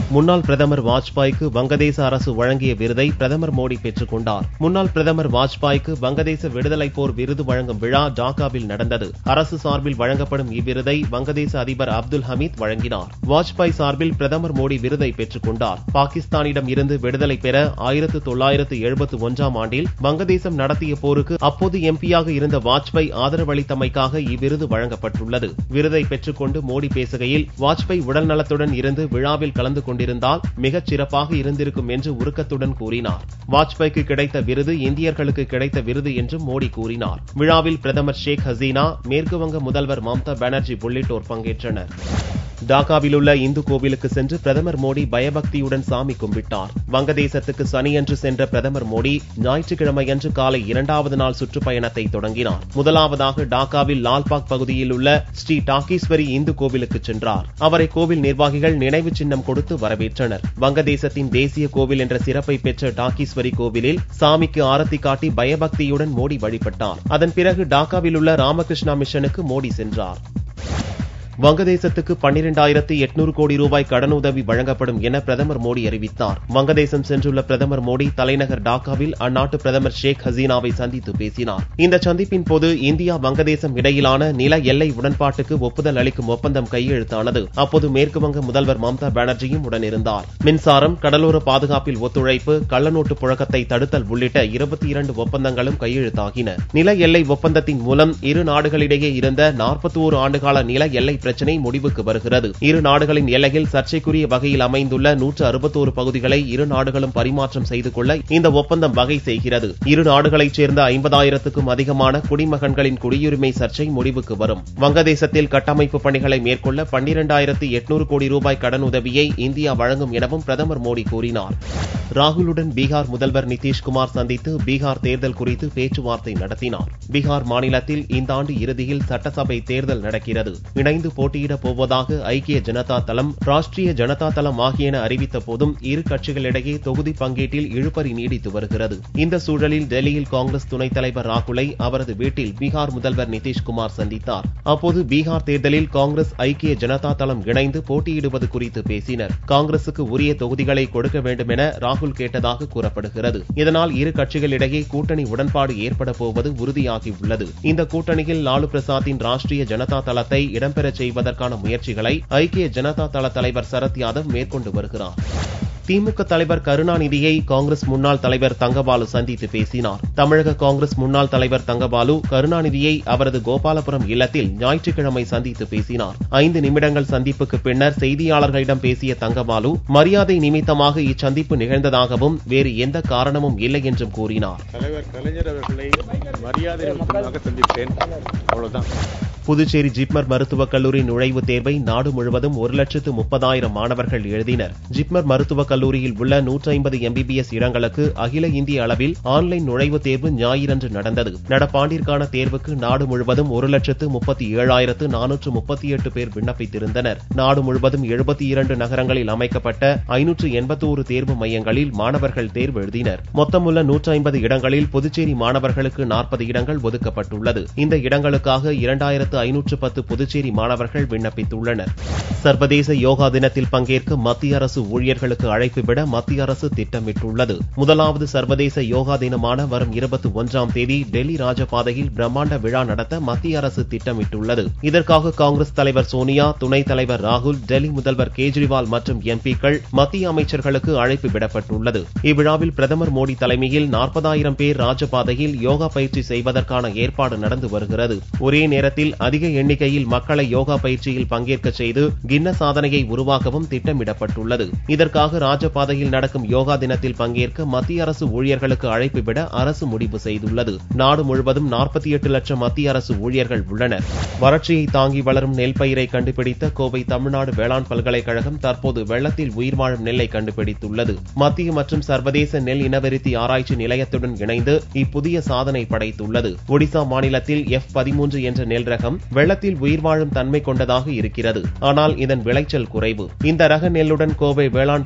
முன்னாள் பிரதமர் வாஜ்பாய்க்கு வங்கதேச அரசு வழங்கிய விருதை பிரதமர் மோடி பெற்றுக் கொண்டார் முன்னாள் பிரதமர் வாஜ்பாய்க்கு வங்கதேச விடுதலை போர் விருது வழங்கும் விழா டாக்காவில் நடந்தது அரசு சார்பில் வழங்கப்படும் இவ்விருதை வங்கதேச அதிபர் அப்துல் ஹமீத் வழங்கினார் வாஜ்பாய் சார்பில் பிரதமர் மோடி விருதை பெற்றுக் கொண்டார் பாகிஸ்தானிடம் இருந்து விடுதலை பெற ஆயிரத்து தொள்ளாயிரத்து எழுபத்து ஒன்றாம் ஆண்டில் வங்கதேசம் நடத்திய போருக்கு அப்போது எம்பியாக இருந்த வாஜ்பாய் ஆதரவளித்தமைக்காக இவ்விருது வழங்கப்பட்டுள்ளது விருதை பெற்றுக் கொண்டு மோடி பேசுகையில் வாஜ்பாய் உடல் நலத்துடன் இருந்து விழாவில் கலந்து கொண்டிருந்தால் மிகச் சிறப்பாக இருந்திருக்கும் என்று உருக்கத்துடன் கூறினார் வாஜ்பாய்க்கு கிடைத்த விருது இந்தியர்களுக்கு கிடைத்த விருது என்றும் மோடி கூறினார் விழாவில் பிரதமர் ஷேக் ஹசீனா மேற்குவங்க முதல்வர் மம்தா பானர்ஜி உள்ளிட்டோர் பங்கேற்றனர் டாக்காவில் உள்ள இந்து கோவிலுக்கு சென்று பிரதமர் மோடி பயபக்தியுடன் சாமி கும்பிட்டார் வங்கதேசத்துக்கு சனியன்று சென்ற பிரதமர் மோடி ஞாயிற்றுக்கிழமையன்று காலை இரண்டாவது நாள் சுற்றுப்பயணத்தை தொடங்கினார் முதலாவதாக டாக்காவில் லால்பாக் பகுதியில் உள்ள ஸ்ரீ டாக்கீஸ்வரி இந்து கோவிலுக்கு சென்றார் அவரை கோவில் நிர்வாகிகள் நினைவு சின்னம் கொடுத்து வரவேற்றனர் வங்கதேசத்தின் தேசிய கோவில் என்ற சிறப்பை பெற்ற டாக்கீஸ்வரி கோவிலில் சாமிக்கு ஆரத்தி காட்டி பயபக்தியுடன் மோடி வழிபட்டார் அதன் பிறகு டாக்காவில் உள்ள ராமகிருஷ்ணா மிஷனுக்கு மோடி சென்றார் வங்கதேசத்துக்கு பன்னிரண்டாயிரத்து எட்நூறு கோடி ரூபாய் கடனுதவி வழங்கப்படும் என பிரதமர் மோடி அறிவித்தார் வங்கதேசம் சென்றுள்ள பிரதமர் மோடி தலைநகர் டாக்காவில் அந்நாட்டு பிரதமர் ஷேக் ஹசீனாவை சந்தித்து பேசினார் இந்த சந்திப்பின் போது இந்தியா வங்கதேசம் இடையிலான நில எல்லை உடன்பாட்டுக்கு ஒப்புதல் அளிக்கும் ஒப்பந்தம் கையெழுத்தானது அப்போது மேற்குவங்க முதல்வர் மம்தா பானர்ஜியும் உடனிருந்தார் மின்சாரம் கடலோர பாதுகாப்பில் ஒத்துழைப்பு கள்ளநோட்டு புழக்கத்தை தடுத்தல் உள்ளிட்ட இருபத்தி இரண்டு ஒப்பந்தங்களும் கையெழுத்தாகின நில எல்லை ஒப்பந்தத்தின் மூலம் இரு நாடுகளிடையே இருந்த நாற்பத்தி ஓரு ஆண்டுகால நில எல்லை பிரச்சினை முடிவுக்கு வருகிறது இரு நாடுகளின் எல்லையில் சர்ச்சைக்குரிய வகையில் அமைந்துள்ள நூற்று அறுபத்தோரு பகுதிகளை இரு நாடுகளும் பரிமாற்றம் செய்து கொள்ள இந்த ஒப்பந்தம் வகை செய்கிறது இரு நாடுகளைச் சேர்ந்த ஐம்பதாயிரத்துக்கும் அதிகமான குடிமகன்களின் குடியுரிமை சர்ச்சை முடிவுக்கு வரும் வங்கதேசத்தில் கட்டமைப்பு பணிகளை மேற்கொள்ள பன்னிரண்டாயிரத்து எட்நூறு கோடி ரூபாய் கடனுதவியை இந்தியா வழங்கும் எனவும் பிரதமர் மோடி கூறினார் ராகுலுடன் பீகார் முதல்வர் நிதிஷ்குமார் சந்தித்து பீகார் தேர்தல் குறித்து பேச்சுவார்த்தை நடத்தினார் பீகார் மாநிலத்தில் இந்த ஆண்டு இறுதியில் சட்டசபை தேர்தல் நடக்கிறது இணைந்து போட்டியிடப் போவதாக ஐக்கிய ஜனதா தளம் ராஷ்டிரிய ஜனதா தளம் ஆகியன அறிவித்த போதும் இரு கட்சிகளிடையே தொகுதி பங்கீட்டில் இழுபறி நீடித்து வருகிறது இந்த சூழலில் டெல்லியில் காங்கிரஸ் துணைத் தலைவர் ராகுலை அவரது வீட்டில் பீகார் முதல்வர் நிதிஷ்குமார் சந்தித்தார் அப்போது பீகார் தேர்தலில் காங்கிரஸ் ஐக்கிய ஜனதா தளம் இணைந்து போட்டியிடுவது குறித்து பேசினர் காங்கிரசுக்கு உரிய தொகுதிகளை கொடுக்க வேண்டும் என ராகுல் கேட்டதாக கூறப்படுகிறது இதனால் இரு கட்சிகளிடையே கூட்டணி உடன்பாடு ஏற்பட போவது உறுதியாகியுள்ளது இந்த கூட்டணியில் லாலு பிரசாத்தின் ராஷ்டிரிய ஜனதா தளத்தை இடம்பெறச் செய்வதற்கான முயற்சிகளை ஐக்கிய ஜனதா தள தலைவர் சரத் யாதவ் மேற்கொண்டு வருகிறார் திமுக தலைவர் கருணாநிதியை காங்கிரஸ் முன்னாள் தலைவர் தங்கபாலு சந்தித்து பேசினார் தமிழக காங்கிரஸ் முன்னாள் தலைவர் தங்கபாலு கருணாநிதியை அவரது கோபாலபுரம் இல்லத்தில் ஞாயிற்றுக்கிழமை சந்தித்து பேசினார் ஐந்து நிமிடங்கள் சந்திப்புக்கு பின்னர் செய்தியாளர்களிடம் பேசிய தங்கபாலு மரியாதை நிமித்தமாக இச்சந்திப்பு நிகழ்ந்ததாகவும் வேறு எந்த காரணமும் இல்லை என்றும் கூறினார் தலைவர் கலைஞர் அவர்களை மரியாதை நிமித்தமாக சந்தித்தேன் அவ்வளவுதான் புதுச்சேரி ஜிப்மர் மருத்துவக் கல்லூரி நுழைவுத் தேர்வை நாடு முழுவதும் ஒரு லட்சத்து முப்பதாயிரம் மாணவர்கள் எழுதினர் ஜிப்மர் மருத்துவக் கல்லூரியில் உள்ள நூற்றி ஐம்பது எம்பிபிஎஸ் இடங்களுக்கு அகில இந்திய அளவில் ஆன்லைன் நுழைவுத் தேர்வு ஞாயிறன்று நடந்தது நடப்பாண்டிற்கான தேர்வுக்கு நாடு முழுவதும் ஒரு லட்சத்து முப்பத்தி ஏழாயிரத்து நானூற்று முப்பத்தி எட்டு பேர் விண்ணப்பித்திருந்தனர் நாடு முழுவதும் எழுபத்தி இரண்டு நகரங்களில் அமைக்கப்பட்ட ஐநூற்று எண்பத்தோரு தேர்வு மையங்களில் மாணவர்கள் தேர்வு எழுதினர் மொத்தமுள்ள நூற்றி ஐம்பது இடங்களில் புதுச்சேரி மாணவர்களுக்கு நாற்பது இடங்கள் ஒதுக்கப்பட்டுள்ளது இந்த இடங்களுக்காக இரண்டாயிரத்து ஐநூற்று பத்து புதுச்சேரி மாணவர்கள் விண்ணப்பித்துள்ளனர் சர்வதேச யோகா தினத்தில் பங்கேற்க மத்திய அரசு ஊழியர்களுக்கு அழைப்பு விட மத்திய அரசு திட்டமிட்டுள்ளது முதலாவது சர்வதேச யோகா தினமான வரும் இருபத்தி ஒன்றாம் தேதி டெல்லி ராஜபாதையில் பிரம்மாண்ட விழா நடத்த மத்திய அரசு திட்டமிட்டுள்ளது இதற்காக காங்கிரஸ் தலைவர் சோனியா துணைத் தலைவர் ராகுல் டெல்லி முதல்வர் கேஜ்ரிவால் மற்றும் எம்பிக்கள் மத்திய அமைச்சர்களுக்கு அழைப்பு விடப்பட்டுள்ளது இவ்விழாவில் பிரதமர் மோடி தலைமையில் நாற்பதாயிரம் பேர் ராஜபாதையில் யோகா பயிற்சி செய்வதற்கான ஏற்பாடு நடந்து வருகிறது ஒரே நேரத்தில் அதிக எண்ணிக்கையில் மக்களை யோகா பயிற்சியில் பங்கேற்க செய்து கின்ன சாதனையை உருவாக்கவும் திட்டமிடப்பட்டுள்ளது இதற்காக ராஜபாதையில் நடக்கும் யோகா தினத்தில் பங்கேற்க மத்திய அரசு ஊழியர்களுக்கு அழைப்பு விட அரசு முடிவு செய்துள்ளது நாடு முழுவதும் நாற்பத்தி எட்டு லட்சம் மத்திய அரசு ஊழியர்கள் உள்ளனர் வறட்சியை தாங்கி வளரும் நெல் பயிரை கண்டுபிடித்த கோவை தமிழ்நாடு வேளாண் பல்கலைக்கழகம் தற்போது வெள்ளத்தில் உயிர் வாழும் நெல்லை கண்டுபிடித்துள்ளது மத்திய மற்றும் சர்வதேச நெல் இனவெருத்தி ஆராய்ச்சி நிலையத்துடன் இணைந்து இப்புதிய சாதனை படைத்துள்ளது ஒடிசா மாநிலத்தில் எஃப் பதிமூன்று என்ற நெல் ரகம் வெள்ளத்தில் உயிர் வாழும் தன்மை கொண்டதாக இருக்கிறது ஆனால் இதன் விளைச்சல் குறைவு இந்த ரக நெல்லுடன் கோவை வேளாண் பல்கலைக்கழக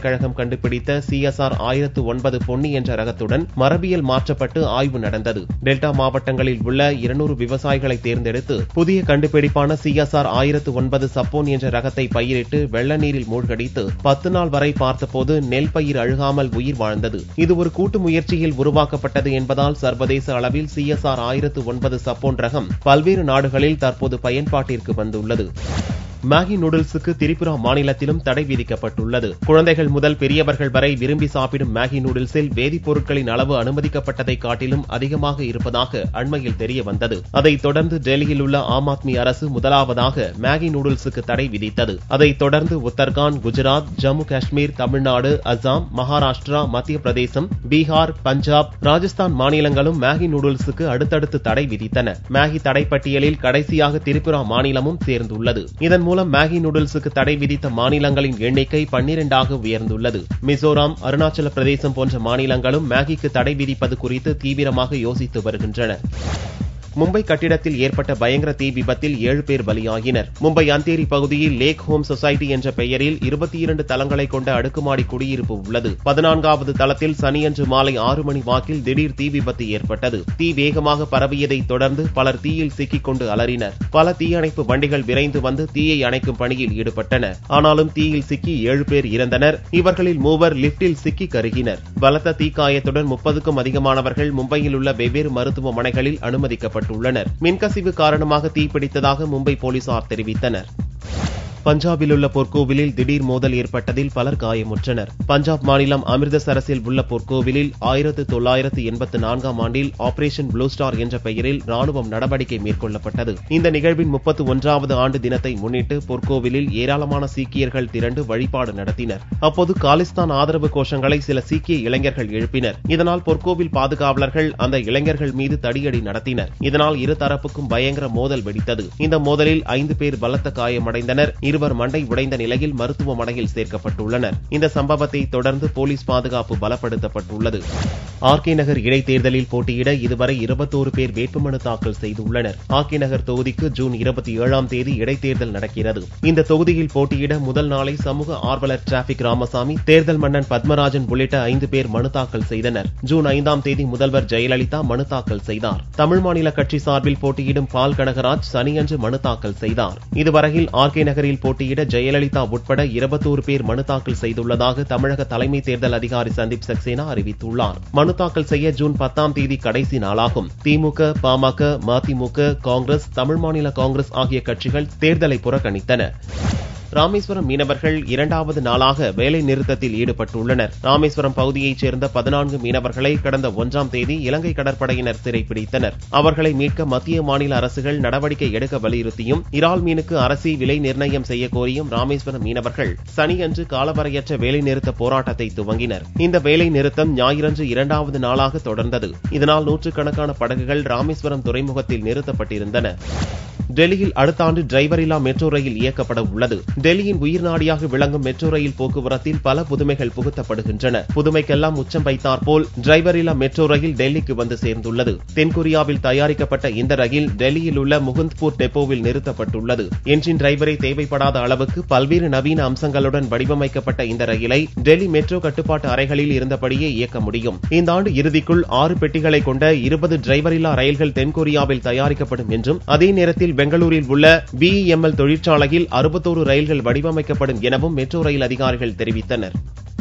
பல்கலைக்கழகம் கண்டுபிடித்த சிஎஸ்ஆர் ஆயிரத்து ஒன்பது பொன்னி என்ற ரகத்துடன் மரபியல் மாற்றப்பட்டு ஆய்வு நடந்தது டெல்டா மாவட்டங்களில் உள்ள இருநூறு விவசாயிகளை தேர்ந்தெடுத்து புதிய கண்டுபிடிப்பான சிஎஸ்ஆர் ஆயிரத்து ஒன்பது சப்போன் என்ற ரகத்தை பயிரிட்டு வெள்ள நீரில் மூழ்கடித்து பத்து நாள் வரை பார்த்தபோது நெல் பயிர் அழுகாமல் உயிர் வாழ்ந்தது இது ஒரு கூட்டு முயற்சியில் உருவாக்கப்பட்டது என்பதால் சர்வதேச அளவில் சிஎஸ்ஆர் ஆயிரத்து ஒன்பது சப்போன் ரகம் பல்வேறு நாடுகளில் தற்போது பயன்பாட்டிற்கு வந்துள்ளது மேகி நூடுல்ஸுக்கு திரிபுரா மாநிலத்திலும் தடை விதிக்கப்பட்டுள்ளது குழந்தைகள் முதல் பெரியவர்கள் வரை விரும்பி சாப்பிடும் மேகி நூடுல்ஸில் வேதிப்பொருட்களின் அளவு அனுமதிக்கப்பட்டதை காட்டிலும் அதிகமாக இருப்பதாக அண்மையில் தெரிய வந்தது அதைத் தொடர்ந்து டெல்லியில் உள்ள ஆம் ஆத்மி அரசு முதலாவதாக மேகி நூடுல்ஸுக்கு தடை விதித்தது அதைத் தொடர்ந்து உத்தரகாண்ட் குஜராத் ஜம்மு காஷ்மீர் தமிழ்நாடு அசாம் மகாராஷ்டிரா மத்திய பிரதேசம் பீகார் பஞ்சாப் ராஜஸ்தான் மாநிலங்களும் மேகி நூடுல்ஸுக்கு அடுத்தடுத்து தடை விதித்தன மேகி தடை பட்டியலில் கடைசியாக திரிபுரா மாநிலமும் சேர்ந்துள்ளது இதன் மூலம் மேகி நூடுல்ஸுக்கு தடை விதித்த மாநிலங்களின் எண்ணிக்கை பன்னிரண்டாக உயர்ந்துள்ளது மிசோராம் அருணாச்சல பிரதேசம் போன்ற மாநிலங்களும் மேகிக்கு தடை விதிப்பது குறித்து தீவிரமாக யோசித்து வருகின்றன மும்பை கட்டிடத்தில் ஏற்பட்ட பயங்கர தீ விபத்தில் ஏழு பேர் பலியாகினர் மும்பை அந்தேரி பகுதியில் லேக் ஹோம் சொசைட்டி என்ற பெயரில் இருபத்தி இரண்டு தளங்களை கொண்ட அடுக்குமாடி குடியிருப்பு உள்ளது பதினான்காவது தளத்தில் சனியன்று மாலை ஆறு மணி வாக்கில் திடீர் தீ விபத்து ஏற்பட்டது தீ வேகமாக பரவியதைத் தொடர்ந்து பலர் தீயில் சிக்கிக் கொண்டு அலறினர் பல தீயணைப்பு வண்டிகள் விரைந்து வந்து தீயை அணைக்கும் பணியில் ஈடுபட்டன ஆனாலும் தீயில் சிக்கி ஏழு பேர் இறந்தனர் இவர்களில் மூவர் லிப்டில் சிக்கி கருகினர் பலத்த தீக்காயத்துடன் முப்பதுக்கும் அதிகமானவர்கள் மும்பையில் உள்ள வெவ்வேறு மருத்துவமனைகளில் அனுமதிக்கப்பட்டனர் செய்யப்பட்டுள்ளனர் மின்கசிவு காரணமாக தீப்பிடித்ததாக மும்பை போலீசார் தெரிவித்தனர் பஞ்சாபில் உள்ள பொற்கோவிலில் திடீர் மோதல் ஏற்பட்டதில் பலர் காயமுற்றனர் பஞ்சாப் மாநிலம் அமிர்தசரஸில் உள்ள பொற்கோவிலில் ஆயிரத்து தொள்ளாயிரத்து எண்பத்து நான்காம் ஆண்டில் ஆபரேஷன் ப்ளூ ஸ்டார் என்ற பெயரில் ராணுவம் நடவடிக்கை மேற்கொள்ளப்பட்டது இந்த நிகழ்வின் முப்பத்து ஒன்றாவது ஆண்டு தினத்தை முன்னிட்டு பொற்கோவிலில் ஏராளமான சீக்கியர்கள் திரண்டு வழிபாடு நடத்தினர் அப்போது காலிஸ்தான் ஆதரவு கோஷங்களை சில சீக்கிய இளைஞர்கள் எழுப்பினர் இதனால் பொற்கோவில் பாதுகாவலர்கள் அந்த இளைஞர்கள் மீது தடியடி நடத்தினர் இதனால் இரு தரப்புக்கும் பயங்கர மோதல் வெடித்தது இந்த மோதலில் ஐந்து பேர் பலத்த காயமடைந்தனர் இருவர் மண்டை உடைந்த நிலையில் மருத்துவமனையில் சேர்க்கப்பட்டுள்ளனர் இந்த சம்பவத்தை தொடர்ந்து போலீஸ் பாதுகாப்பு பலப்படுத்தப்பட்டுள்ளது ஆர்கே நகர் இடைத்தேர்தலில் போட்டியிட இதுவரை இருபத்தோரு பேர் வேட்புமனு தாக்கல் செய்துள்ளனர் ஆர்கே நகர் தொகுதிக்கு ஜூன் இருபத்தி ஏழாம் தேதி இடைத்தேர்தல் நடக்கிறது இந்த தொகுதியில் போட்டியிட முதல் நாளை சமூக ஆர்வலர் டிராபிக் ராமசாமி தேர்தல் மன்னன் பத்மராஜன் உள்ளிட்ட ஐந்து பேர் மனு தாக்கல் செய்தனர் ஜூன் ஐந்தாம் தேதி முதல்வர் ஜெயலலிதா மனு தாக்கல் செய்தார் தமிழ் மாநில கட்சி சார்பில் போட்டியிடும் பால் கனகராஜ் சனியன்று மனு தாக்கல் செய்தார் இதுவரையில் ஆர்கே நகரில் போட்டியிட ஜெயலலிதா உட்பட இருபத்தோரு பேர் மனு தாக்கல் செய்துள்ளதாக தமிழக தலைமை தேர்தல் அதிகாரி சந்தீப் சக்சேனா அறிவித்துள்ளார் மனு தாக்கல் செய்ய ஜூன் பத்தாம் தேதி கடைசி நாளாகும் திமுக பாமக மதிமுக காங்கிரஸ் தமிழ் மாநில காங்கிரஸ் ஆகிய கட்சிகள் தேர்தலை புறக்கணித்தன ராமேஸ்வரம் மீனவர்கள் இரண்டாவது நாளாக வேலை நிறுத்தத்தில் ஈடுபட்டுள்ளனர் ராமேஸ்வரம் பகுதியைச் சேர்ந்த பதினான்கு மீனவர்களை கடந்த ஒன்றாம் தேதி இலங்கை கடற்படையினர் சிறைப்பிடித்தனர் அவர்களை மீட்க மத்திய மாநில அரசுகள் நடவடிக்கை எடுக்க வலியுறுத்தியும் இறால் மீனுக்கு அரசி விலை நிர்ணயம் செய்ய கோரியும் ராமேஸ்வரம் மீனவர்கள் சனியன்று காலவரையற்ற வேலை நிறுத்த போராட்டத்தை துவங்கினர் இந்த வேலை நிறுத்தம் ஞாயிறன்று இரண்டாவது நாளாக தொடர்ந்தது இதனால் நூற்றுக்கணக்கான படகுகள் ராமேஸ்வரம் துறைமுகத்தில் நிறுத்தப்பட்டிருந்தன டெல்லியில் அடுத்த ஆண்டு டிரைவர் இல்லா மெட்ரோ ரயில் இயக்கப்பட உள்ளது டெல்லியின் உயிர் நாடியாக விளங்கும் மெட்ரோ ரயில் போக்குவரத்தில் பல புதுமைகள் புகுத்தப்படுகின்றன புதுமைக்கெல்லாம் உச்சம் வைத்தார் போல் டிரைவர் இல்லா மெட்ரோ ரயில் டெல்லிக்கு வந்து சேர்ந்துள்ளது தென்கொரியாவில் தயாரிக்கப்பட்ட இந்த ரயில் டெல்லியில் உள்ள முகுந்த்பூர் டெப்போவில் நிறுத்தப்பட்டுள்ளது என்ஜின் டிரைவரை தேவைப்படாத அளவுக்கு பல்வேறு நவீன அம்சங்களுடன் வடிவமைக்கப்பட்ட இந்த ரயிலை டெல்லி மெட்ரோ கட்டுப்பாட்டு அறைகளில் இருந்தபடியே இயக்க முடியும் இந்த ஆண்டு இறுதிக்குள் ஆறு பெட்டிகளை கொண்ட இருபது டிரைவர் இல்லா ரயில்கள் தென்கொரியாவில் தயாரிக்கப்படும் என்றும் அதே நேரத்தில் பெங்களூரில் உள்ள பிஇஎம்எல் தொழிற்சாலையில் அறுபத்தோரு ரயில்கள் வடிவமைக்கப்படும் எனவும் மெட்ரோ ரயில் அதிகாரிகள் தெரிவித்தனர்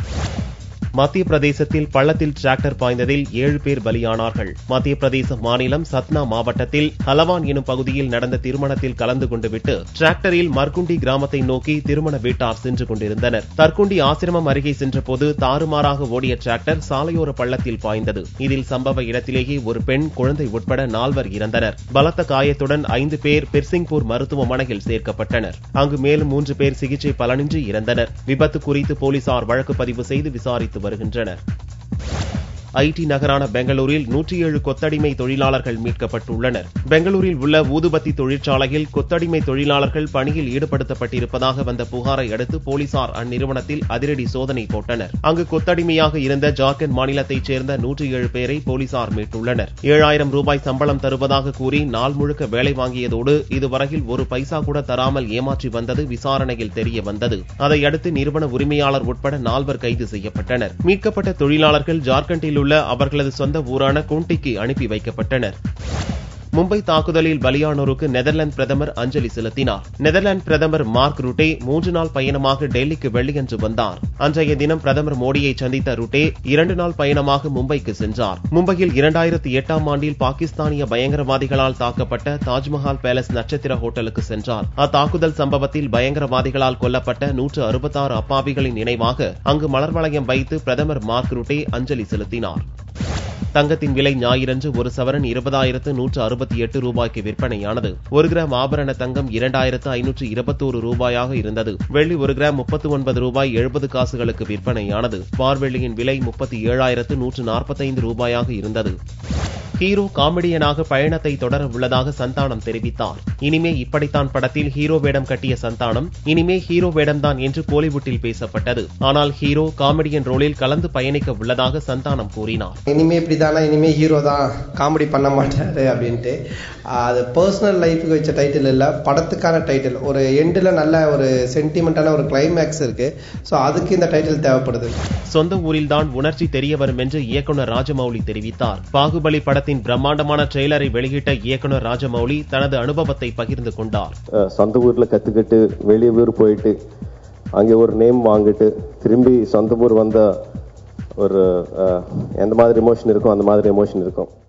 மத்திய பிரதேசத்தில் பள்ளத்தில் டிராக்டர் பாய்ந்ததில் ஏழு பேர் பலியானார்கள் மத்திய பிரதேச மாநிலம் சத்னா மாவட்டத்தில் ஹலவான் எனும் பகுதியில் நடந்த திருமணத்தில் கலந்து கொண்டு விட்டு டிராக்டரில் மர்குண்டி கிராமத்தை நோக்கி திருமண வீட்டார் சென்று கொண்டிருந்தனர் தற்குண்டி ஆசிரமம் அருகே சென்றபோது தாறுமாறாக ஓடிய டிராக்டர் சாலையோர பள்ளத்தில் பாய்ந்தது இதில் சம்பவ இடத்திலேயே ஒரு பெண் குழந்தை உட்பட நால்வர் இறந்தனர் பலத்த காயத்துடன் ஐந்து பேர் பெர்சிங்பூர் மருத்துவமனையில் சேர்க்கப்பட்டனர் அங்கு மேலும் மூன்று பேர் சிகிச்சை பலனின்றி இறந்தனர் விபத்து குறித்து போலீசார் வழக்கு பதிவு செய்து விசாரித்து வருகின்றனர் ஐடி நகரான பெங்களூரில் நூற்றி ஏழு கொத்தடிமை தொழிலாளர்கள் மீட்கப்பட்டுள்ளனர் பெங்களூரில் உள்ள ஊதுபத்தி தொழிற்சாலையில் கொத்தடிமை தொழிலாளர்கள் பணியில் ஈடுபடுத்தப்பட்டிருப்பதாக வந்த புகாரை அடுத்து போலீசார் அந்நிறுவனத்தில் அதிரடி சோதனை போட்டனர் அங்கு கொத்தடிமையாக இருந்த ஜார்க்கண்ட் மாநிலத்தைச் சேர்ந்த நூற்றி ஏழு பேரை போலீசார் மீட்டுள்ளனர் ஏழாயிரம் ரூபாய் சம்பளம் தருவதாக கூறி நாள் முழுக்க வேலை வாங்கியதோடு இதுவரையில் ஒரு பைசா கூட தராமல் ஏமாற்றி வந்தது விசாரணையில் தெரிய வந்தது அதையடுத்து நிறுவன உரிமையாளர் உட்பட நால்வர் கைது செய்யப்பட்டனர் மீட்கப்பட்ட தொழிலாளர்கள் ஜார்க்கண்டில் உள்ள அவர்களது சொந்த ஊரான குண்டிக்கு அனுப்பி வைக்கப்பட்டனர் மும்பை தாக்குதலில் பலியானோருக்கு நெதர்லாந்து பிரதமர் அஞ்சலி செலுத்தினார் நெதர்லாந்து பிரதமர் மார்க் ருட்டே மூன்று நாள் பயணமாக டெல்லிக்கு வெள்ளியன்று வந்தார் அன்றைய தினம் பிரதமர் மோடியை சந்தித்த ருட்டே இரண்டு நாள் பயணமாக மும்பைக்கு சென்றார் மும்பையில் இரண்டாயிரத்தி எட்டாம் ஆண்டில் பாகிஸ்தானிய பயங்கரவாதிகளால் தாக்கப்பட்ட தாஜ்மஹால் பேலஸ் நட்சத்திர ஹோட்டலுக்கு சென்றார் அத்தாக்குதல் சம்பவத்தில் பயங்கரவாதிகளால் கொல்லப்பட்ட நூற்று அறுபத்தாறு அப்பாவிகளின் நினைவாக அங்கு மலர் வளையம் வைத்து பிரதமர் மார்க் ருட்டே அஞ்சலி செலுத்தினார் தங்கத்தின் விலை ஞாயிறன்று ஒரு சவரன் இருபதாயிரத்து நூற்று அறுபத்தி எட்டு ரூபாய்க்கு விற்பனையானது ஒரு கிராம் ஆபரண தங்கம் இரண்டாயிரத்து ஐநூற்று இருபத்தோரு ரூபாயாக இருந்தது வெள்ளி ஒரு கிராம் முப்பத்து ஒன்பது ரூபாய் எழுபது காசுகளுக்கு விற்பனையானது பார்வெள்ளியின் விலை முப்பத்தி ஏழாயிரத்து நூற்று நாற்பத்தைந்து ரூபாயாக இருந்தது ஹீரோ காமெடியனாக பயணத்தை தொடர உள்ளதாக சந்தானம் தெரிவித்தார் இனிமே இப்படித்தான் படத்தில் ஹீரோ வேடம் கட்டிய சந்தானம் இனிமே ஹீரோ வேடம்தான் என்று கோலிவுட்டில் பேசப்பட்டது ஆனால் ஹீரோ காமெடியன் ரோலில் கலந்து பயணிக்க உள்ளதாக சந்தானம் கூறினார் இனிமே இப்படி தானே இனிமே ஹீரோ தான் காமெடி பண்ண மாட்டாரு அப்படின்ட்டு அது பர்சனல் லைஃபுக்கு வச்ச டைட்டில் இல்லை படத்துக்கான டைட்டில் ஒரு எண்டில் நல்ல ஒரு சென்டிமெண்ட்டான ஒரு கிளைமேக்ஸ் இருக்கு ஸோ அதுக்கு இந்த டைட்டில் தேவைப்படுது சொந்த ஊரில்தான் உணர்ச்சி தெரிய வரும் என்று இயக்குனர் ராஜமௌலி தெரிவித்தார் பாகுபலி படத்தின் பிரம்மாண்டமான ட்ரெய்லரை வெளியிட்ட இயக்குனர் ராஜமௌலி தனது அனுபவத்தை பகிர்ந்து கொண்டார் அஹ் சொந்த ஊர்ல கத்துக்கிட்டு வெளிய ஊர் போயிட்டு அங்கே ஒரு நேம் வாங்கிட்டு திரும்பி சொந்த ஊர் வந்த ஒரு அஹ், எந்த மாதிரி எமோஷன் இருக்கும் அந்த மாதிரி எமோஷன் இருக்கும்